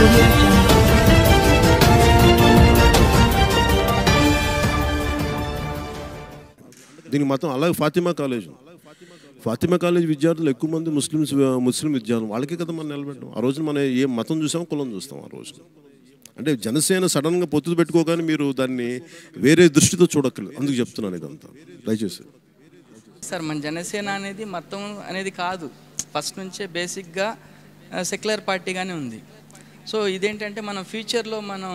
audio jungle. దీనికి మొత్తం అలాగే ఫాతిమా కాలేజ్ ఫాతిమా కాలేజ్ విద్యార్థులు ఎక్కువ మంది ముస్లిమ్స్ ముస్లిం విద్యార్థులు వాళ్ళకే కదా మనం నిలబెట్టాం ఆ రోజున మనం ఏ మతం చూసామో కులం చూస్తాం ఆ రోజున అంటే జనసేన సడన్గా పొత్తు పెట్టుకోగానే మీరు దాన్ని వేరే దృష్టితో చూడక్కర్లేదు అందుకు చెప్తున్నాను ఇదంతా దయచేసి సార్ మన జనసేన అనేది మతం అనేది కాదు ఫస్ట్ నుంచే బేసిక్గా సెక్యులర్ పార్టీగానే ఉంది సో ఇదేంటంటే మనం ఫ్యూచర్లో మనం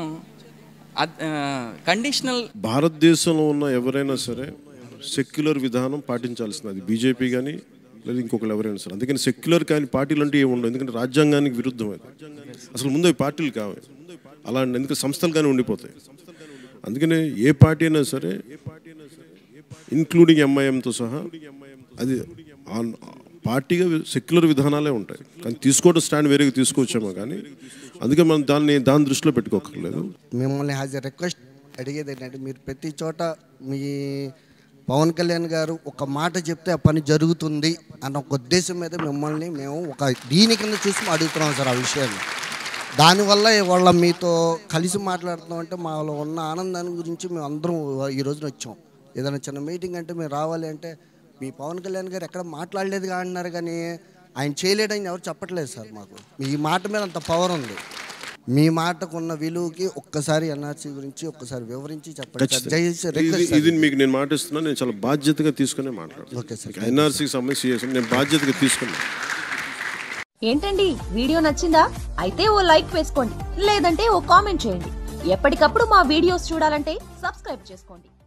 కండిషనల్ భారతదేశంలో ఉన్న ఎవరైనా సరే సెక్యులర్ విధానం పాటించాల్సింది అది బీజేపీ కానీ లేదా ఇంకొకరు ఎవరైనా సరే అందుకని సెక్యులర్ కాని పార్టీలు అంటే ఏమి ఉండవు ఎందుకంటే రాజ్యాంగానికి విరుద్ధం అది అసలు ముందు అవి పార్టీలు కావు అలా ఎందుకంటే సంస్థలు కానీ ఉండిపోతాయి అందుకనే ఏ పార్టీ అయినా సరే ఇన్క్లూడింగ్ ఎంఐఎంతో సహా అది ఆన్- పార్టీగా సెక్యులర్ విధానాలే ఉంటాయి కానీ తీసుకోవడం స్టాండ్ వేరేగా తీసుకోవచ్చేమో కానీ అందుకే మనం దాన్ని దాని దృష్టిలో పెట్టుకోకర్లేదు మిమ్మల్ని హ్యాజ్ ఎ రిక్వెస్ట్ అడిగేది ఏంటంటే మీరు ప్రతి చోట మీ పవన్ కళ్యాణ్ గారు ఒక మాట చెప్తే ఆ పని జరుగుతుంది అన్న ఒక ఉద్దేశం మీద మిమ్మల్ని మేము ఒక దీని కింద చూసి అడుగుతున్నాం సార్ ఆ విషయాన్ని దానివల్ల ఇవాళ మీతో కలిసి మాట్లాడుతున్నాం అంటే మాలో ఉన్న ఆనందాన్ని గురించి మేము అందరం ఈ రోజున వచ్చాం ఏదైనా చిన్న మీటింగ్ అంటే మేము రావాలి అంటే మీ పవన్ కళ్యాణ్ గారు ఎక్కడ మాట్లాడలేదు అంటున్నారు కానీ ఆయన చేయలేడని ఎవరు చెప్పట్లేదు సార్ మాకు మీ మాట మీద అంత పవర్ ఉంది మీ మాటకు ఉన్న విలువకి ఒక్కసారి ఎన్ఆర్సీ గురించి ఒక్కసారి వివరించి చెప్పండి సార్ ఖచ్చితంగా. దయచేసి ఇది రిక్వెస్ట్ ఇది మీకు నేను మాట ఇస్తున్నాను నేను చాలా బాధ్యతగా తీసుకునే మాట్లాడతాను ఓకే సార్ ఎన్ఆర్సీకి సంబంధించి చేసాను నేను బాధ్యతగా తీసుకున్నాను ఏంటండి వీడియో నచ్చిందా అయితే ఓ లైక్ వేసుకోండి లేదంటే ఓ కామెంట్ చేయండి ఎప్పటికప్పుడు మా వీడియోస్ చూడాలంటే సబ్స్క్రైబ్ చేసుకోండి